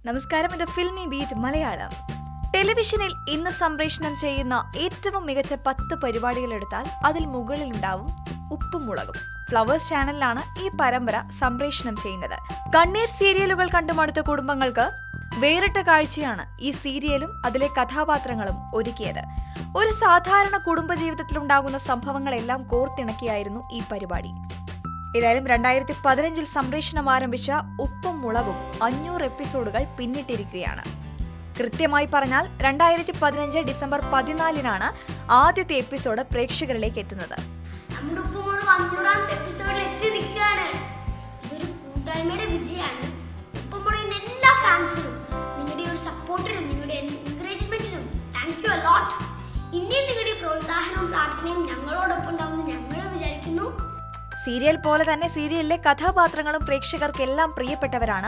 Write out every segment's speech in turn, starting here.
നമസ്കാരം ഇത് filmy Filmibeat Malayalam ടെലിവിഷനിൽ ഇന്ന് സംപ്രേഷണം ചെയ്യുന്ന ഏറ്റവും മികച്ച പത്ത് പരിപാടികളെടുത്താൽ അതിൽ മുകളിലുണ്ടാവും ഉപ്പും മുളകും ഫ്ലവേഴ്സ് ചാനലിലാണ് ഈ പരമ്പര സംപ്രേഷണം ചെയ്യുന്നത് കണ്ണീർ സീരിയലുകൾ കണ്ടുമടുത്ത കുടുംബങ്ങൾക്ക് വേറിട്ട കാഴ്ചയാണ് ഈ സീരിയലും അതിലെ കഥാപാത്രങ്ങളും ഒരുക്കിയത് ഒരു സാധാരണ കുടുംബജീവിതത്തിലുണ്ടാകുന്ന സംഭവങ്ങളെല്ലാം കോർത്തിണക്കിയായിരുന്നു ഈ പരിപാടി ഏതായാലും രണ്ടായിരത്തി പതിനഞ്ചിൽ സംപ്രേഷണം ആരംഭിച്ച ഉപ്പും മുളകും അഞ്ഞൂറ് എപ്പിസോഡുകൾ പിന്നിട്ടിരിക്കുകയാണ് കൃത്യമായി പറഞ്ഞാൽ രണ്ടായിരത്തി പതിനഞ്ച് ഡിസംബർ പതിനാലിനാണ് ആദ്യത്തെ എപ്പിസോഡ് പ്രേക്ഷകരിലേക്ക് എത്തുന്നത് നമ്മുടെ ഉപ്പുമോള് അഞ്ഞൂറാമത്തെ എപ്പിസോഡിൽ എത്തി നിൽക്കുകയാണ് ഇതൊരു കൂട്ടായ്മയുടെ വിജയമാണ് ഉപ്പുമോളിന്റെ എല്ലാ ഫാൻസിനും നിങ്ങളുടെ ഒരു സപ്പോർട്ടിനും നിങ്ങളുടെ എൻകറേജ്മെന്റിനും താങ്ക് യു അലോട്ട് ഇനിയും നിങ്ങളുടെ പ്രോത്സാഹനവും പ്രാർത്ഥനയും ഞങ്ങളോടൊപ്പം ഉണ്ടാവുമെന്ന് ഞങ്ങൾ വിചാരിക്കുന്നു സീരിയൽ പോലെ തന്നെ സീരിയലിലെ കഥാപാത്രങ്ങളും പ്രേക്ഷകർക്കെല്ലാം പ്രിയപ്പെട്ടവരാണ്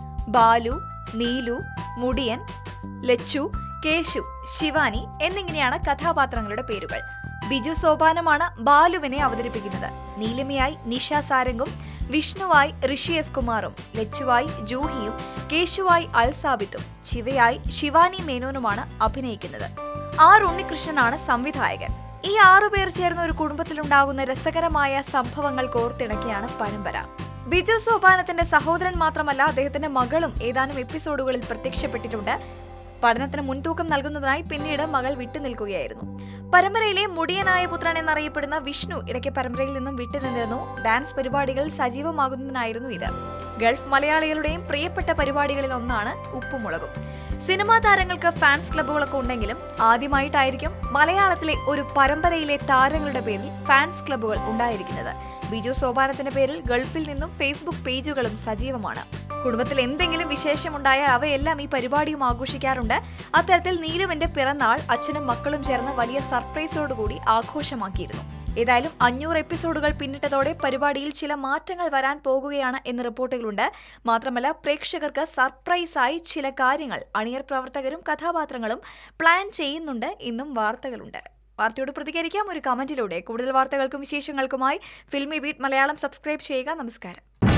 ബാലു നീലു മുടിയൻ ലച്ചു കേശു ശിവാനി എന്നിങ്ങനെയാണ് കഥാപാത്രങ്ങളുടെ പേരുകൾ ബിജു സോപാനമാണ് ബാലുവിനെ അവതരിപ്പിക്കുന്നത് നീലിമയായി നിഷ സാരംഗും വിഷ്ണുവായി ഋഷി എസ് കുമാറും ലച്ചുവായി ജൂഹിയും കേശുവായി അൽസാബിത്തും ശിവയായി ശിവാനി മേനോനുമാണ് അഭിനയിക്കുന്നത് ആർ ഉണ്ണികൃഷ്ണനാണ് സംവിധായകൻ ഈ ആറുപേർ ചേർന്ന ഒരു കുടുംബത്തിലുണ്ടാകുന്ന രസകരമായ സംഭവങ്ങൾ കോർത്തിണക്കിയാണ് പരമ്പര ബിജു സോപാനത്തിന്റെ സഹോദരൻ മാത്രമല്ല അദ്ദേഹത്തിന്റെ മകളും ഏതാനും എപ്പിസോഡുകളിൽ പ്രത്യക്ഷപ്പെട്ടിട്ടുണ്ട് പഠനത്തിന് മുൻതൂക്കം നൽകുന്നതിനായി പിന്നീട് മകൾ വിട്ടുനിൽക്കുകയായിരുന്നു പരമ്പരയിലെ മുടിയനായ പുത്രൻ എന്നറിയപ്പെടുന്ന വിഷ്ണു ഇടയ്ക്ക് പരമ്പരയിൽ നിന്നും വിട്ടുനിന്നിരുന്നു ഡാൻസ് പരിപാടികൾ സജീവമാകുന്നതിനായിരുന്നു ഇത് ഗൾഫ് മലയാളികളുടെയും പ്രിയപ്പെട്ട പരിപാടികളിൽ ഒന്നാണ് ഉപ്പുമുളകും സിനിമാ താരങ്ങൾക്ക് ഫാൻസ് ക്ലബ്ബുകളൊക്കെ ഉണ്ടെങ്കിലും ആദ്യമായിട്ടായിരിക്കും മലയാളത്തിലെ ഒരു പരമ്പരയിലെ താരങ്ങളുടെ പേരിൽ ഫാൻസ് ക്ലബ്ബുകൾ ഉണ്ടായിരിക്കുന്നത് ബിജു സോപാനത്തിന്റെ പേരിൽ ഗൾഫിൽ നിന്നും ഫേസ്ബുക്ക് പേജുകളും സജീവമാണ് കുടുംബത്തിൽ എന്തെങ്കിലും വിശേഷമുണ്ടായാൽ അവയെല്ലാം ഈ പരിപാടിയും ആഘോഷിക്കാറുണ്ട് അത്തരത്തിൽ നീലുവിന്റെ പിറന്നാൾ അച്ഛനും മക്കളും ചേർന്ന് വലിയ സർപ്രൈസോടുകൂടി ആഘോഷമാക്കിയിരുന്നു ഏതായാലും അഞ്ഞൂറ് എപ്പിസോഡുകൾ പിന്നിട്ടതോടെ പരിപാടിയിൽ ചില മാറ്റങ്ങൾ വരാൻ പോകുകയാണ് എന്ന് റിപ്പോർട്ടുകളുണ്ട് മാത്രമല്ല പ്രേക്ഷകർക്ക് സർപ്രൈസായി ചില കാര്യങ്ങൾ അണിയർ പ്രവർത്തകരും കഥാപാത്രങ്ങളും പ്ലാൻ ചെയ്യുന്നുണ്ട് എന്നും വാർത്തകളുണ്ട് വാർത്തയോട് പ്രതികരിക്കാം ഒരു കമന്റിലൂടെ കൂടുതൽ വാർത്തകൾക്കും വിശേഷങ്ങൾക്കുമായി ഫിൽമി ബീറ്റ് മലയാളം സബ്സ്ക്രൈബ് ചെയ്യുക നമസ്കാരം